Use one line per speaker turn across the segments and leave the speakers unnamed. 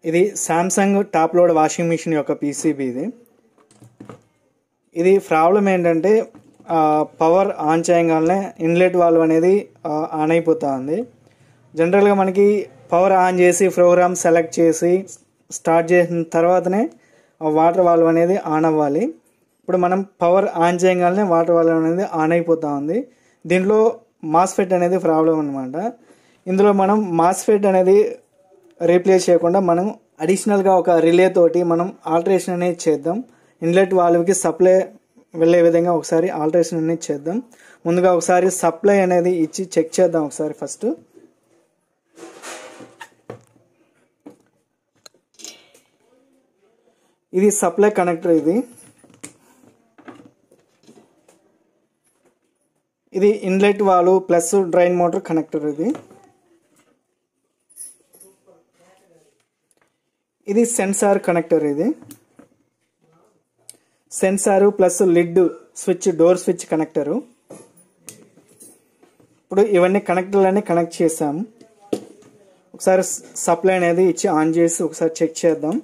ఇది Samsung top load washing machine యొక్క PCB ఇది ఇది ప్రాబ్లం ఏంటంటే పవర్ ఆన్ చేయగానే ఇన్లెట్ వాల్వ్ అనేది ఆన్ అయిపోతా ఉంది జనరల్గా మనకి పవర్ ఆన్ చేసి ప్రోగ్రామ్ సెలెక్ట్ చేసి స్టార్ట్ చేసిన తర్వాతనే వాటర్ వాల్వ్ అనేది ఆన్ అవ్వాలి ఇప్పుడు మనం పవర్ ఆన్ చేయగానే వాటర్ వాల్వ్ అనేది ఆన్ అయిపోతా ఉంది దీంట్లో మాస్ఫెట్ అనేది ప్రాబ్లం అనమాట ఇందులో మనం మాస్ఫెట్ అనేది రీప్లేస్ చేయకుండా మనం అడిషనల్గా ఒక రిలే తోటి మనం ఆల్టరేషన్ అనేది చేద్దాం ఇన్లెట్ వాల్వ్కి సప్లై వెళ్ళే విధంగా ఒకసారి ఆల్టరేషన్ అనేది చేద్దాం ముందుగా ఒకసారి సప్లై అనేది ఇచ్చి చెక్ చేద్దాం ఒకసారి ఫస్ట్ ఇది సప్లై కనెక్టర్ ఇది ఇది ఇన్లెట్ వాలు ప్లస్ డ్రైన్ మోటార్ కనెక్టర్ ఇది ఇది సెన్సార్ కనెక్టర్ ఇది sensor plus lid switch door switch connector ఇప్పుడు ఇవన్నీ కనెక్టర్లన్నీ కనెక్ట్ చేసాము ఒకసారి సప్లై అనేది ఇచ్చి ఆన్ చేసి ఒకసారి చెక్ చేద్దాం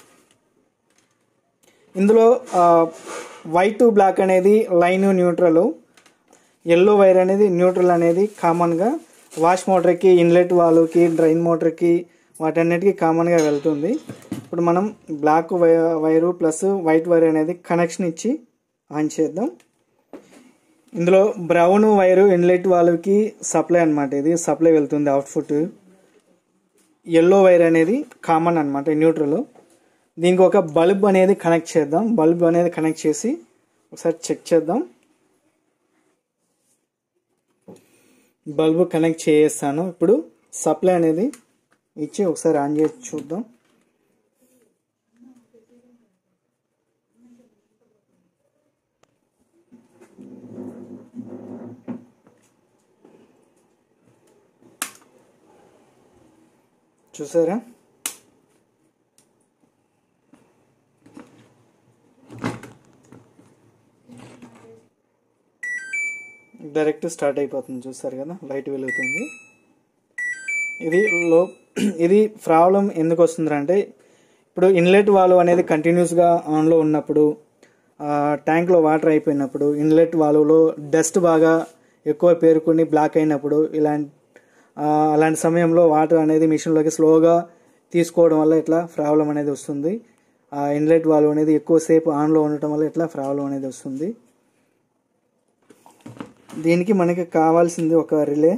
ఇందులో వైట్ బ్లాక్ అనేది లైన్ న్యూట్రల్ ఎల్లో వైర్ అనేది న్యూట్రల్ అనేది కామన్గా వాష్ మోటార్కి ఇన్లెట్ వాల్వ్కి డ్రైన్ మోటార్కి వాటన్నిటికీ కామన్గా వెళ్తుంది ఇప్పుడు మనం black wire plus white wire అనేది కనెక్షన్ ఇచ్చి ఆన్ చేద్దాం ఇందులో బ్రౌన్ వైరు ఇన్లెట్ వాల్వ్కి సప్లై అనమాట ఇది సప్లై వెళ్తుంది అవుట్పుట్ ఎల్లో వైర్ అనేది కామన్ అనమాట న్యూట్రల్ దీనికి ఒక బల్బ్ అనేది కనెక్ట్ చేద్దాం బల్బ్ అనేది కనెక్ట్ చేసి ఒకసారి చెక్ చేద్దాం బల్బ్ కనెక్ట్ చేస్తాను ఇప్పుడు సప్లై అనేది ఇచ్చి ఒకసారి ఆన్ చేసి చూద్దాం చూసారా డైరెక్ట్ స్టార్ట్ అయిపోతుంది చూస్తారు కదా లైట్ వెలుగుతుంది ఇది లో ఇది ప్రాబ్లం ఎందుకు వస్తుందంటే ఇప్పుడు ఇన్లెట్ వాల్వ్ అనేది కంటిన్యూస్గా ఆన్లో ఉన్నప్పుడు ట్యాంక్లో వాటర్ అయిపోయినప్పుడు ఇన్లెట్ వాల్వ్లో డస్ట్ బాగా ఎక్కువ పేరుకుని బ్లాక్ అయినప్పుడు ఇలాంటి అలాంటి సమయంలో వాటర్ అనేది మిషన్లోకి స్లోగా తీసుకోవడం వల్ల ఇట్లా ప్రాబ్లం అనేది వస్తుంది ఆ ఇన్లెట్ వాల్వ్ అనేది ఎక్కువసేపు ఆన్లో ఉండటం వల్ల ఇట్లా ప్రాబ్లం అనేది వస్తుంది దీనికి మనకి కావాల్సింది ఒక relay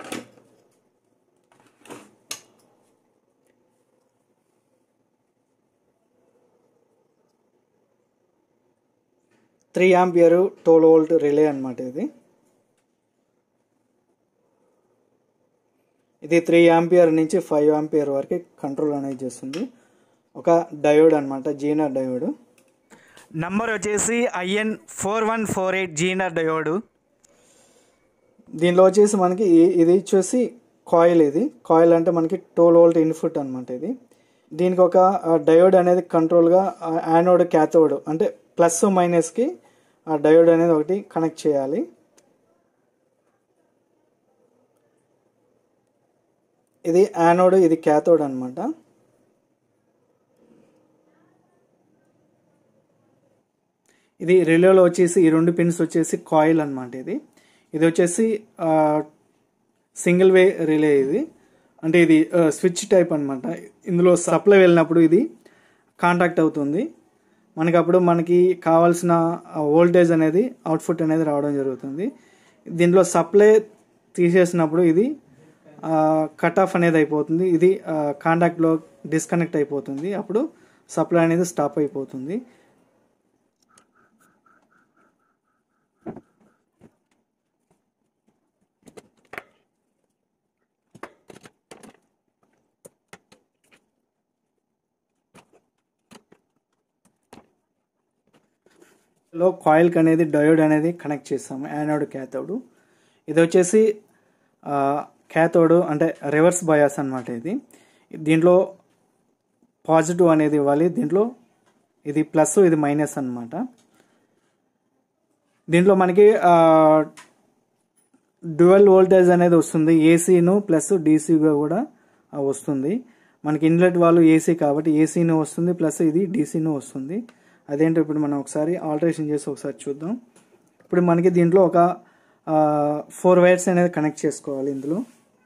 three ampere twelve volt relay అనమాట ఇది ఇది త్రీ ఆంపియర్ నుంచి ఫైవ్ ఆంపియర్ వరకు కంట్రోల్ అనేది చేస్తుంది ఒక డయోడ్ అనమాట జీనర్ డయోడ్ నంబర్ వచ్చేసి I N four one four eight zener diode దీనిలో వచ్చేసి మనకి ఇది వచ్చేసి కాయిల్ ఇది కాయిల్ అంటే మనకి ట్వెల్వ్ వోల్ట్ ఇన్పుట్ అనమాట ఇది దీనికి ఒక డయోడ్ అనేది కంట్రోల్గా యానోడ్ క్యాథోడ్ అంటే ప్లస్ మైనస్కి ఆ డయోడ్ అనేది ఒకటి కనెక్ట్ చేయాలి ఇది యానోడ్ ఇది క్యాథోడ్ అనమాట ఇది రిలేలో వచ్చేసి ఈ రెండు పిన్స్ వచ్చేసి కాయిల్ అనమాట ఇది ఇది వచ్చేసి సింగిల్ వే రిలే ఇది అంటే ఇది స్విచ్ టైప్ అనమాట ఇందులో సప్లై వెళ్ళినప్పుడు ఇది కాంటాక్ట్ అవుతుంది మనకి అప్పుడు మనకి కావాల్సిన వోల్టేజ్ అనేది అవుట్పుట్ అనేది రావడం జరుగుతుంది దీంట్లో సప్లై తీసేసినప్పుడు ఇది కట్ ఆఫ్ అనేది అయిపోతుంది ఇది కాంటాక్ట్లో డిస్కనెక్ట్ అయిపోతుంది అప్పుడు సప్లై అనేది స్టాప్ అయిపోతుంది లో కాయిల్కి అనేది డయోడ్ అనేది కనెక్ట్ చేస్తాము యానోడ్ క్యాథోడ్ ఇది వచ్చేసి క్యాథోడ్ అంటే రివర్స్ బయాస్ అనమాట ఇది దీంట్లో పాజిటివ్ అనేది ఇవ్వాలి దీంట్లో ఇది ప్లస్ ఇది మైనస్ అనమాట దీంట్లో మనకి డ్యువల్ వోల్టేజ్ అనేది వస్తుంది ఏసీను ప్లస్ డీసీగా కూడా వస్తుంది మనకి ఇన్లెట్ వాళ్ళు ఏసీ కాబట్టి ఏసీనూ వస్తుంది ప్లస్ ఇది డీసీనూ వస్తుంది అదేంటో ఇప్పుడు మనం ఒకసారి ఆల్టరేషన్ చేసి ఒకసారి చూద్దాం ఇప్పుడు మనకి దీంట్లో ఒక ఫోర్ వైర్స్ అనేది కనెక్ట్ చేసుకోవాలి ఇందులో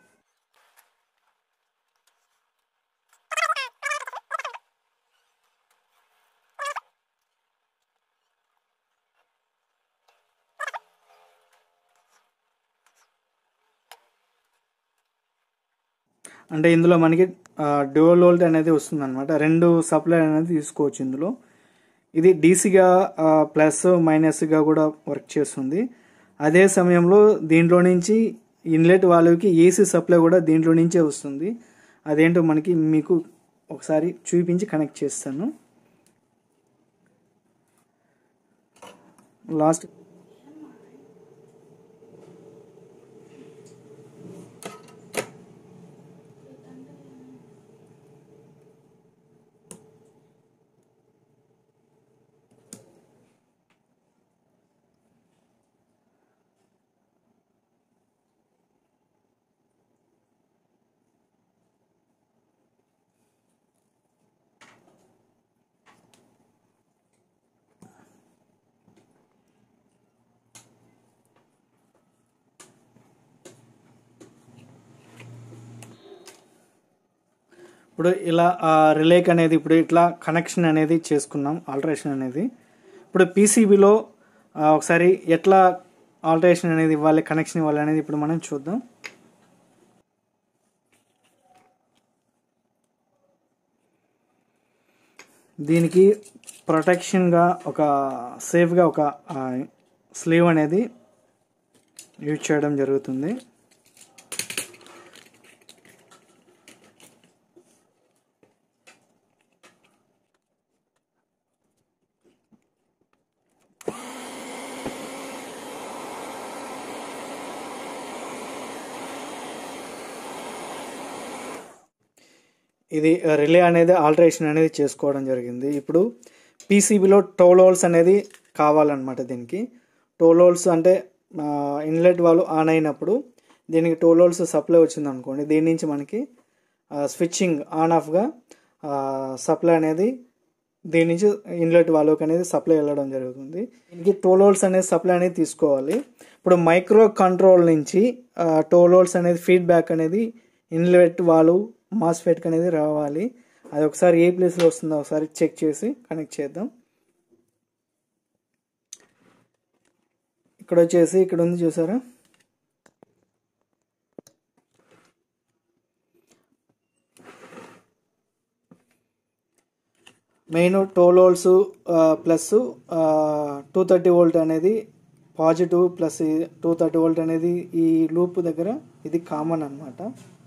అంటే ఇందులో మనకి డ్యూయల్ వోల్ట్ అనేది వస్తుంది అనమాట రెండు సప్లై అనేది తీసుకోవచ్చు ఇందులో ఇది డీసీగా ప్లస్ మైనస్గా కూడా వర్క్ చేస్తుంది అదే సమయంలో దీంట్లో నుంచి ఇన్లెట్ వాళ్ళకి ఏసీ సప్లై కూడా దీంట్లో నుంచే వస్తుంది అదేంటో మనకి మీకు ఒకసారి చూపించి కనెక్ట్ చేస్తాను లాస్ట్ ఇప్పుడు ఇలా రిలేక్ అనేది ఇప్పుడు ఇట్లా కనెక్షన్ అనేది చేసుకున్నాం ఆల్టరేషన్ అనేది ఇప్పుడు పీసీబీలో ఒకసారి ఎట్లా ఆల్టరేషన్ అనేది ఇవ్వాలి కనెక్షన్ ఇవ్వాలి అనేది ఇప్పుడు మనం చూద్దాం దీనికి ప్రొటెక్షన్గా ఒక సేఫ్గా ఒక స్లీవ్ అనేది యూజ్ చేయడం జరుగుతుంది ఇది రిలే అనేది ఆల్టరేషన్ అనేది చేసుకోవడం జరిగింది ఇప్పుడు పీసీబీలో టోలోల్స్ అనేది కావాలన్నమాట దీనికి టోలోల్స్ అంటే ఇన్లెట్ వాళ్ళు ఆన్ అయినప్పుడు దీనికి టోలోల్స్ సప్లై వచ్చింది అనుకోండి దీని నుంచి మనకి స్విచ్చింగ్ ఆన్ ఆఫ్గా సప్లై అనేది దీని నుంచి ఇన్లెట్ వాళ్ళకి అనేది సప్లై వెళ్ళడం జరుగుతుంది దీనికి టోలోల్స్ అనేది సప్లై అనేది తీసుకోవాలి ఇప్పుడు మైక్రో కంట్రోల్ నుంచి టోలోల్స్ అనేది ఫీడ్బ్యాక్ అనేది ఇన్లెట్ వాళ్ళు మాస్ఫెట్ అనేది రావాలి అది ఒకసారి ఏ ప్లేస్లో వస్తుందో ఒకసారి చెక్ చేసి కనెక్ట్ చేద్దాం ఇక్కడ వచ్చేసి ఇక్కడ ఉంది చూసారా మెయిన్ టోలోల్స్ ప్లస్ టూ థర్టీ వోల్ట్ అనేది positive plus two thirty volt అనేది ఈ లూప్ దగ్గర ఇది కామన్ అనమాట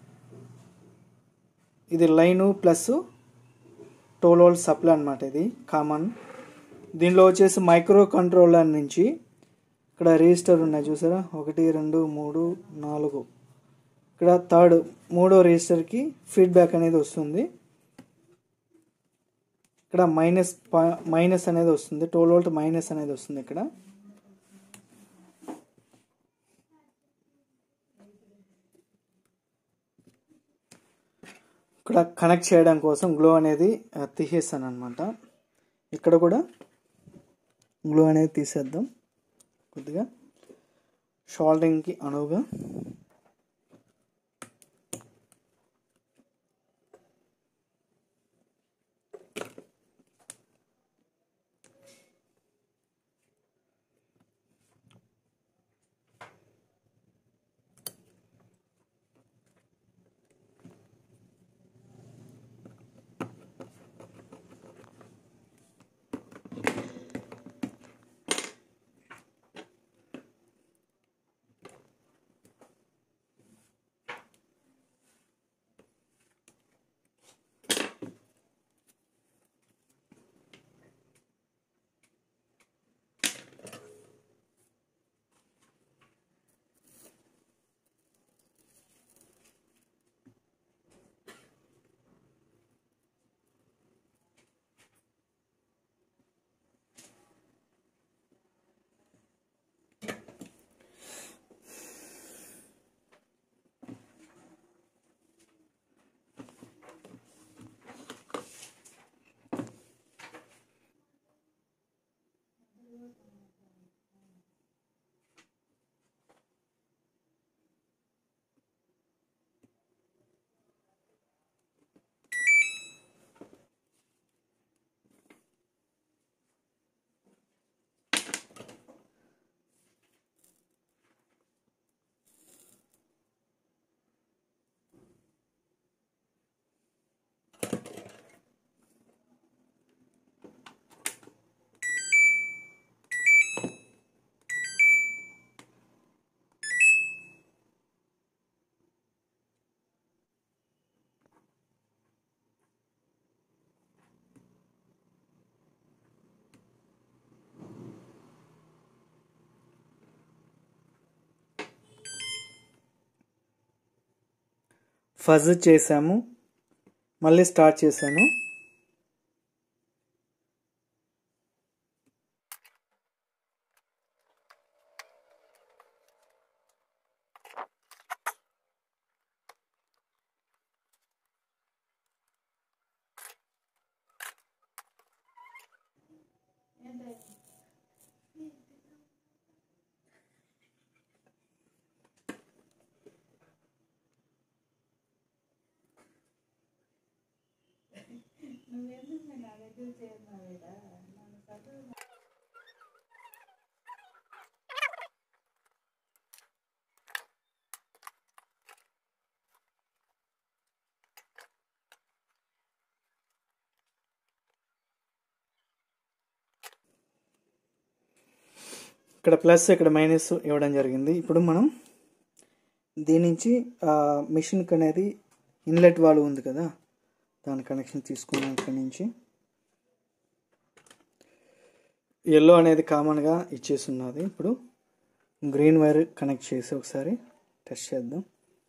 ఇది లైను ప్లస్ టోలోల్ సప్లై అనమాట ఇది కామన్ దీనిలో వచ్చేసి మైక్రో కంట్రోలర్ నుంచి ఇక్కడ రిజిస్టర్ ఉన్నాయి చూసారా ఒకటి రెండు మూడు నాలుగు ఇక్కడ థర్డ్ మూడో రిజిస్టర్కి ఫీడ్బ్యాక్ అనేది వస్తుంది ఇక్కడ మైనస్ మైనస్ అనేది వస్తుంది ట్వెల్వ్ వోల్ట్ మైనస్ అనేది వస్తుంది ఇక్కడ ఇక్కడ కనెక్ట్ చేయడం కోసం గ్లో అనేది తీసేస్తాను అనమాట ఇక్కడ కూడా గ్లో అనేది తీసేద్దాం కొద్దిగా షోల్డరింగ్కి అనువుగా ఫజ్ చేసాము మళ్ళీ స్టార్ట్ చేశాను ఇక్కడ ప్లస్ ఇక్కడ మైనస్ ఇవ్వడం జరిగింది ఇప్పుడు మనం దీని నుంచి మిషన్కి అనేది ఇన్లెట్ వాల్వ్ ఉంది కదా దాని కనెక్షన్ తీసుకున్నాం ఇక్కడ నుంచి ఎల్లో అనేది కామన్గా ఇచ్చేస్తున్నది ఇప్పుడు గ్రీన్ వైర్ కనెక్ట్ చేసి ఒకసారి టెస్ట్ చేద్దాం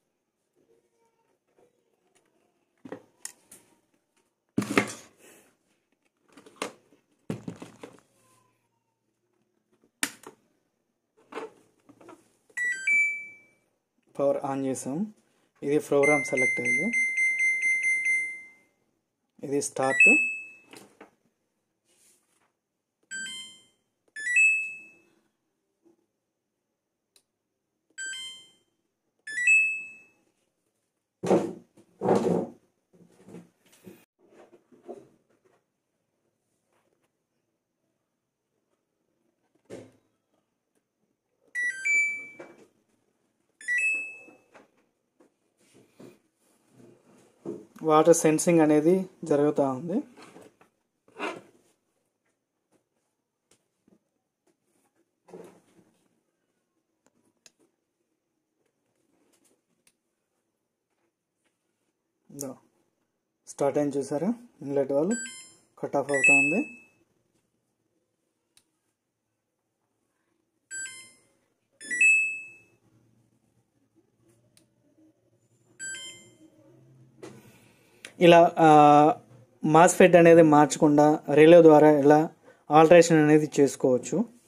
పవర్ ఆన్ చేసాం ఇది ప్రోగ్రామ్ సెలెక్ట్ అయ్యింది ఇది స్టార్ట్ వాటర్ సెన్సింగ్ అనేది జరుగుతూ ఉంది స్టార్ట్ అయింది చూసారా ఇన్లెట్ వాళ్ళు కట్ ఆఫ్ అవుతా ఉంది ఇలా మాస్ఫెట్ అనేది మార్చకుండా రిలే ద్వారా ఇలా ఆల్టరేషన్ అనేది చేసుకోవచ్చు